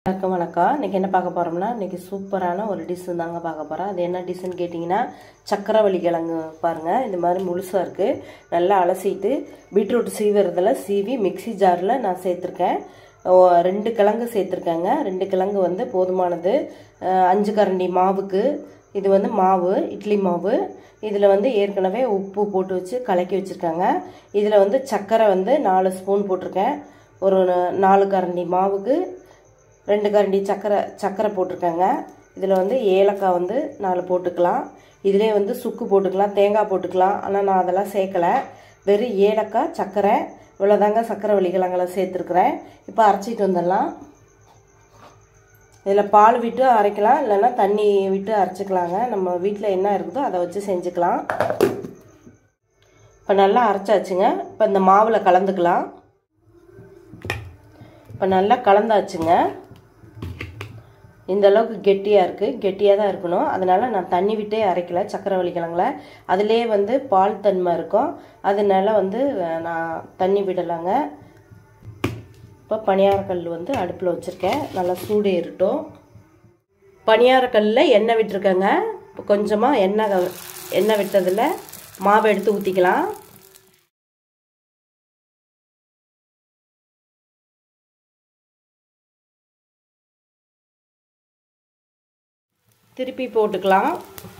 வணக்கம் வணக்கம் இன்றைக்கி என்ன பார்க்க போகிறோம்னா இன்றைக்கி சூப்பரான ஒரு டிஷ்ஷு தாங்க பார்க்க போகிறோம் அது என்ன டிஷ்ஷுன்னு கேட்டிங்கன்னா சக்கரவள்ளி கிழங்கு பாருங்கள் இந்த மாதிரி முழுசாக இருக்குது நல்லா அலசிட்டு பீட்ரூட் சீவுறதில் சீவி மிக்ஸி ஜாரில் நான் சேர்த்துருக்கேன் ஓ, ரெண்டு கிழங்கு சேர்த்துருக்கேங்க ரெண்டு கிழங்கு வந்து போதுமானது அஹ், அஞ்சு கரண்டி மாவுக்கு இது வந்து மாவு இட்லி மாவு இதில் வந்து ஏற்கனவே உப்பு போட்டு வச்சு கலக்கி வச்சுருக்காங்க இதில் வந்து சர்க்கரை வந்து நாலு ஸ்பூன் போட்டிருக்கேன் ஒரு நாலு கரண்டி மாவுக்கு ரெண்டு கரண்டி சக்கரை சக்கரை போட்டிருக்கேங்க இதில் வந்து ஏலக்காய் வந்து நாலு போட்டுக்கலாம் இதிலே வந்து சுக்கு போட்டுக்கலாம் தேங்காய் போட்டுக்கலாம் ஆனால் நான் அதெல்லாம் சேர்க்கலை வெறும் ஏலக்காய் சக்கரை இவ்வளோதாங்க சக்கரை வலிக்கிழங்களை சேர்த்துருக்குறேன் இப்போ அரைச்சிட்டு வந்துடலாம் இதில் பால் விட்டு அரைக்கலாம் இல்லைன்னா தண்ணி விட்டு அரைச்சிக்கலாங்க நம்ம வீட்டில் என்ன இருக்குதோ அதை வச்சு செஞ்சுக்கலாம் இப்போ நல்லா அரைச்சாச்சுங்க இப்போ இந்த மாவில் கலந்துக்கலாம் இப்போ நல்லா கலந்தாச்சுங்க இந்த அளவுக்கு கெட்டியாக இருக்குது கெட்டியாக தான் இருக்கணும் அதனால் நான் தண்ணி விட்டே அரைக்கல சக்கரவள்ளி கிழங்குல அதிலே வந்து பால் தன்மை இருக்கும் அதனால வந்து அஹ், நான் தண்ணி விடலாங்க இப்போ பணியாரக்கல் வந்து அடுப்பில் வச்சுருக்கேன் நல்லா சூடு ஏறட்டும் பணியாரக்கல்லில் எண்ணெய் விட்டுருக்கேங்க இப்போ கொஞ்சமாக எண்ணெய் க- எண்ணெய் விட்டதில் மாவை எடுத்து ஊற்றிக்கலாம் திருப்பி போட்டுக்கலாம்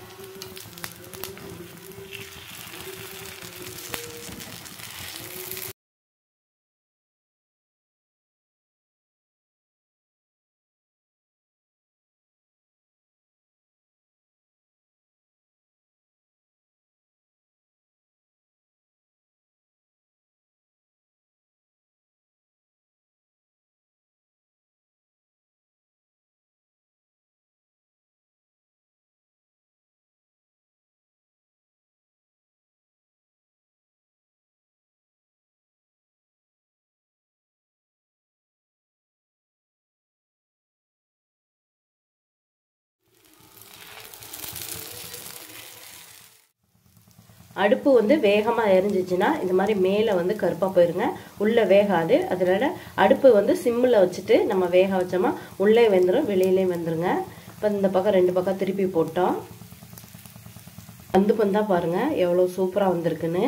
அடுப்பு வந்து வேகமாக எரிஞ்சிச்சுன்னா இந்த மாதிரி மேலே வந்து கருப்பாக போயிருங்க உள்ளே வேகாது அதனால அடுப்பு வந்து சிம்மில் வச்சுட்டு நம்ம வேக வச்சோமா உள்ளே வெந்துடும் வெளியிலையும் வெந்துருங்க இப்போ இந்த பக்கம் ரெண்டு பக்கம் திருப்பி போட்டோம் வந்து பந்தா பாருங்கள் எவ்வளோ சூப்பராக வந்திருக்குன்னு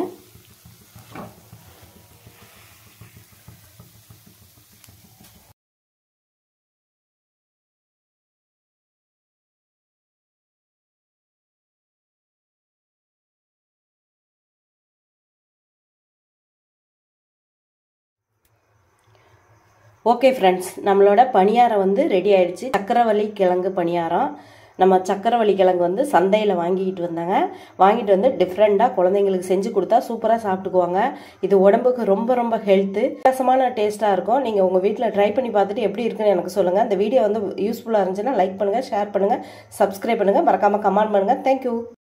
ஓகே ஃப்ரெண்ட்ஸ் நம்மளோட பணியாரம் வந்து ரெடி ஆயிடுச்சு சக்கரவள்ளி கிழங்கு பணியாரம் நம்ம சக்கரவள்ளி கிழங்கு வந்து சந்தையில் வாங்கிக்கிட்டு வந்தாங்க வாங்கிட்டு வந்து டிஃப்ரெண்ட்டாக குழந்தைங்களுக்கு செஞ்சு கொடுத்தா சூப்பராக சாப்பிட்டுக்குவாங்க இது உடம்புக்கு ரொம்ப ரொம்ப ஹெல்த்து வித்தியாசமான டேஸ்ட்டாக இருக்கும் நீங்கள் உங்கள் வீட்டில் ட்ரை பண்ணி பார்த்துட்டு எப்படி இருக்குன்னு எனக்கு சொல்லுங்கள் இந்த வீடியோ வந்து யூஸ்ஃபுல்லாக இருந்துச்சுன்னா லைக் பண்ணுங்கள் ஷேர் பண்ணுங்கள் சப்ஸ்கிரைப் பண்ணுங்கள் மறக்காமல் கமெண்ட் பண்ணுங்கள் தேங்க்யூ